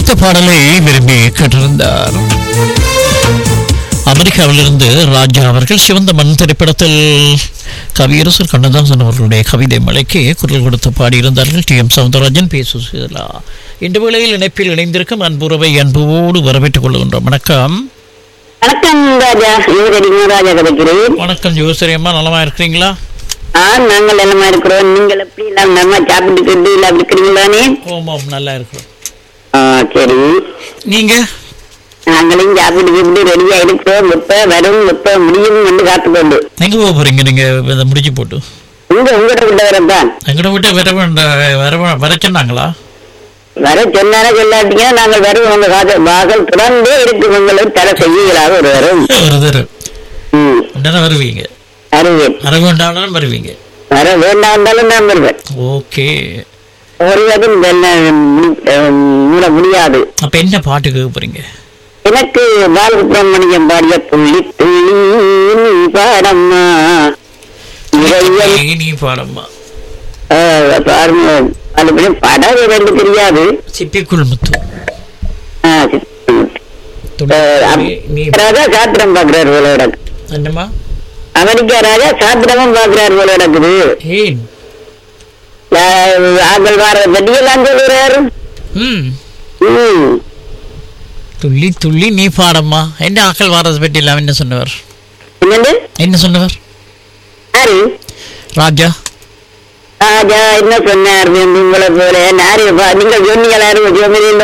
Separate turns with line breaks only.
இந்த பாடலை விரும்பி கேட்டிருந்தார் அமெரிக்காவிலிருந்து ராஜா அவர்கள் சிவந்த மண் திரைப்படத்தில் கவியரசர் கண்ணதாசன் அவர்களுடைய கவிதை மலைக்கு குரல் கொடுத்து பாடியிருந்தார்கள் T M Soundararajan P Susheela இந்த வேளையில் இணைப்பில் இணைந்திருக்கும் அன்புறவை அன்போடு வரவேற்றுக் கொள்கின்றோம் வணக்கம்
வணக்கம் ராஜா யுவகரிங்க ராஜா கிடைக்கிறேன்
வணக்கம் ஜோசரி அம்மா நலமா இருக்கிறீங்களா
ஆ நாங்கள் எல்லாமா இருக்கிறோம் நீங்கள் எப்படி எல்லாம் நம்ம சாப்பிட்டுக்கிட்டு எல்லாம் இருக்கிறீங்களானே
ஓமாம் நல்லா இருக்கிறோம்
ஆ சரி
நீங்க
நாங்களும் சாப்பிட்டுக்கிட்டு ரெடியா இருக்கிறோம் எப்ப வரும் எப்ப முடியும் என்று காத்துக்கொண்டு
எங்க போக போறீங்க நீங்க இதை முடிச்சு போட்டு
உங்க உங்கள்கிட்ட விட்ட வரதான்
எங்கட விட்டு வர வேண்ட- வர வர சொன்னாங்களா
வர சொன்னாரா சொல்லாட்டீங்கன்னா நாங்கள் வருவோம் உங்க காத வாகல் தொடர்ந்தே இருக்கு உங்களுக்கு தர செய்திகளாக ஒரு வரும்
ஒரு தடவை
ம்
உடனே வருவீங்க
வருவேன்
வர வேண்டாம் வருவீங்க
வர வேண்டாம் இருந்தாலும் நான் வருவேன்
ஓகே
ஒருவரும் மூட முடியாது
அப்ப என்ன பாட்டு கேட்க போறீங்க
எனக்கு பாலசுப்ரமணியம் பாடிய புள்ளி துள்ளி நீ பாடம்மா இறைவன்
நீ- நீ பாடம்மா
ஆஹ், பாருங்க பாலசுப்ரமணியம் படம் எனக்கு தெரியாது
சிப்பிக்குள் முத்து
ஆஹ், சி-
துணை-
ஆஹ், அப்-
நீ- நீ
ராஜா சாத்திரம் பாக்குறாரு போல எனக்கு
என்னம்மா
அமெரிக்கா ராஜா சாத்திரமும் பாக்குறாரு போல நடக்குது
ஏன்
ஆக்கள் வார பற்றியெல்லாம் சொல்லுறாரு
ம்
ம்
துள்ளி துள்ளி நீ பாடம்மா என்ன ஆக்கள் வாரதை பற்றி எல்லாம் என்ன சொன்னவர்
என்னது
என்ன சொன்னவர்
யாரு
ராஜா
ராஜா என்ன சொன்னார் உங்களை போல யாரு நீங்கள் சொன்னீங்களா